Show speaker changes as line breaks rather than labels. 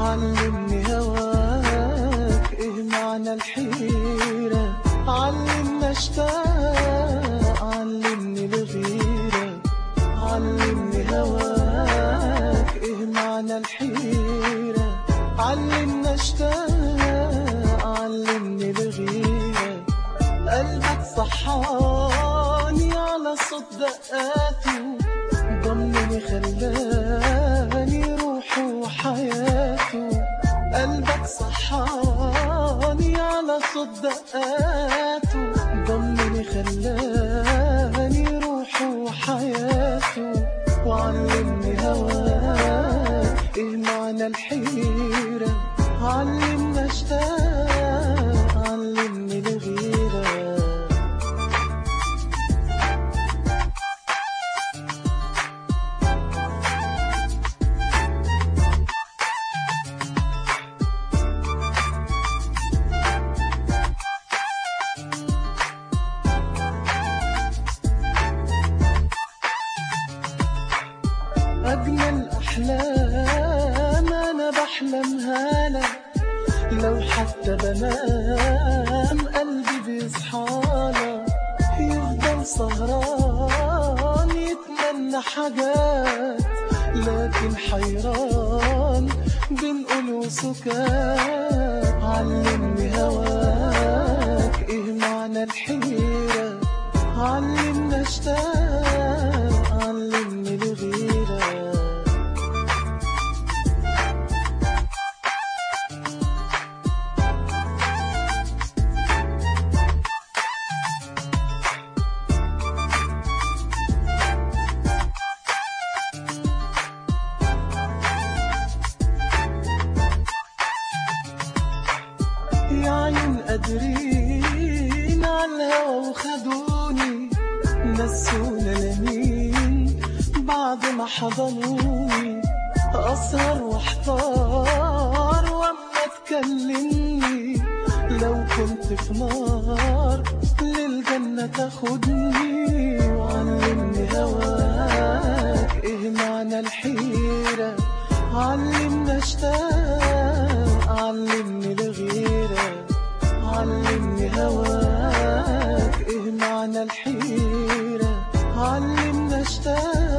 علمني هواك ايه معنى الحيرة علمنا اشتاق علمني الغيرة علمني هواك ايه معنى الحيرة علمنا اشتاق علمني الغيرة قلبك صحاني على صوت دقاته ضمني خلاني روحه وحياته قلبك صحاني على صوت دقاته ضمني خلاني روحه وحياته وعلمني هواك ايه معنى الحيرة علمنا اشتاق علمني الغيرة أجمل أحلام أنا بحلمها لك لو حتى بنام قلبي بيصحالك يفضل سهران يتمنى حاجات لكن حيران بنقول وسكات علمني هواك ايه معنى الحيرة علمنا اشتاق علمني الغيرة يا عين قادرين على الهوا وخدوني نسونا لمين بعد ما حضنوني أسهر واحتار وأما تكلمني لو كنت في نار للجنة تاخدني وعلمني هواك ايه معنى الحيرة علمنا اشتاق علمني الغيرة علمني هواك ايه معنى الحيرة علمنا اشتاق